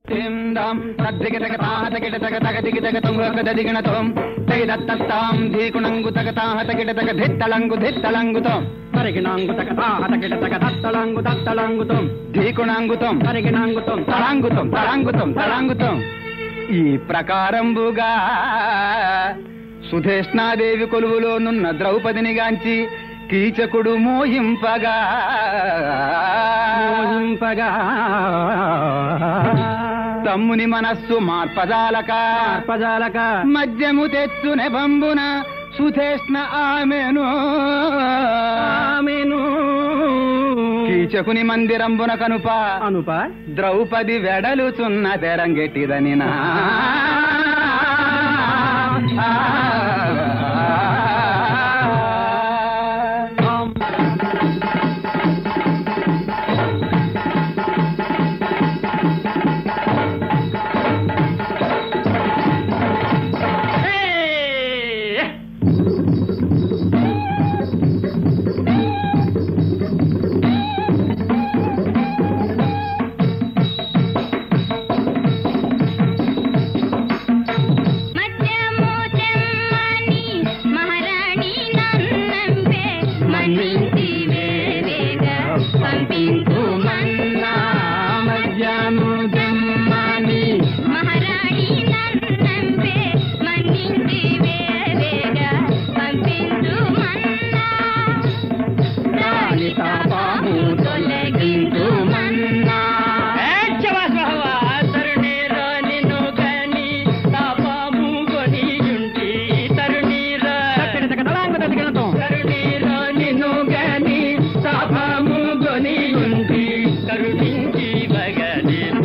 దిందాం తద్దిగ తగ తాహ తగిట తగ తగ దిగి తగ తుంగ దిగిణతం తగిదత్తాం ధీకుణంగు తగ తాహ తగిట తగ ధిత్తళంగు ధిత్తళంగుతం తరిగినాంగుతక తాహతకిటతక దత్తళంగు దత్తళంగుతం ధీకుణంగుతం తరిగినాంగుతం తళంగుతం తళంగుతం తళంగుతం ఈ ప్రకారంబుగా సుధేష్ణాదేవి కొలువులోనున్న ద్రౌపదిని గాంచి కీచకుడు మోహింపగా మోహింపగా తమ్ముని మనస్సు మార్పజాలక పజాలక మద్యము తెచ్చు నెబంబున సుధేష్ణ ఆమెను ఆమెను కీచకుని మందిరంబున కనుప అనుప ద్రౌపది వెడలుచున్న తెరంగెట్టిదని నా మధ్యము తెమ్మని మహారాణి నన్నంపే మన్నించి వేవేగా పంపించు మన్నా మధ్యము జమ్మని మహారాణి నన్నంపే మన్నించి వేవేగా పంపించు మన్నా రాణి తాపము తొలగించు మన్నా తక్కిటతక తళంగు తదిగినతం నిన్ను గని సభము గొని కరుణించి బగని